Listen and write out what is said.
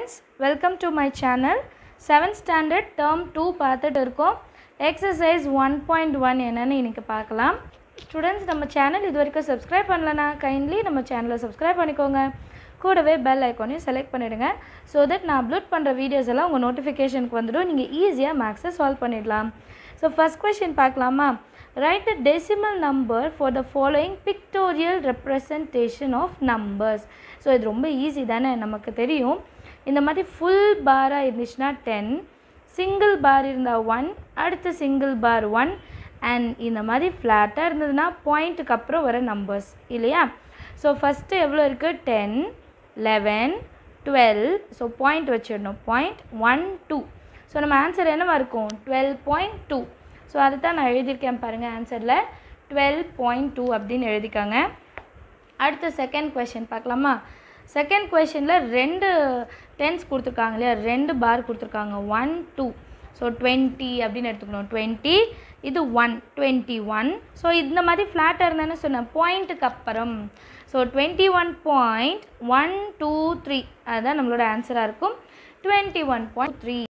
friends welcome to my channel seventh standard term two பார்த்துட்டு இருக்கோம் exercise one point one என்னன்னு இன்றைக்கி பார்க்கலாம் ஸ்டூடெண்ட்ஸ் நம்ம சேனல் இது வரைக்கும் சப்ஸ்கிரைப் பண்ணலனா கைண்ட்லி நம்ம சேனலை சப்ஸ்கிரைப் பண்ணிக்கோங்க கூடவே பெல் ஐக்கானையும் செலக்ட் பண்ணிவிடுங்க ஸோ தட் நான் அப்லோட் பண்ணுற வீடியோஸ் எல்லாம் உங்கள் நோட்டிஃபிகேஷனுக்கு வந்துடும் நீங்கள் ஈஸியாக மேக்ஸை சால்வ் பண்ணிடலாம் ஸோ ஃபஸ்ட் கொஷின் பார்க்கலாமா right the decimal number for the following pictorial representation of numbers so இது ரொம்ப ஈஸி தானே நமக்கு தெரியும் இந்த மாதிரி ஃபுல் பாராக இருந்துச்சுன்னா டென் சிங்கிள் பார் இருந்தால் ஒன் அடுத்து சிங்கிள் பார் ஒன் அண்ட் இந்த மாதிரி ஃப்ளாட்டாக இருந்ததுன்னா பாயிண்ட்டுக்கு அப்புறம் வர நம்பர்ஸ் இல்லையா ஸோ ஃபஸ்ட்டு எவ்வளோ இருக்குது ten eleven twelve so point வச்சிடணும் பாயிண்ட் ஒன் டூ ஸோ நம்ம ஆன்சர் என்னவா இருக்கும் டுவெல் பாயிண்ட் டூ ஸோ அதை தான் நான் எழுதியிருக்கேன் பாருங்கள் ஆன்சரில் டுவெல் பாயிண்ட் டூ அப்படின்னு எழுதிக்காங்க அடுத்த செகண்ட் கொஷின் பார்க்கலாமா செகண்ட் கொஷினில் ரெண்டு டென்ஸ் கொடுத்துருக்காங்க இல்லையா ரெண்டு பார் கொடுத்துருக்காங்க ஒன் டூ ஸோ டுவெண்ட்டி அப்படின்னு எடுத்துக்கணும் டுவெண்ட்டி இது ஒன் டுவெண்ட்டி ஒன் ஸோ இந்த மாதிரி ஃப்ளாட்டாக இருந்தேன்னு சொன்னேன் பாயிண்ட்டுக்கு அப்புறம் so twenty one point one two three அதுதான் நம்மளோட ஆன்சராக இருக்கும் டுவெண்ட்டி ஒன் பாயிண்ட் த்ரீ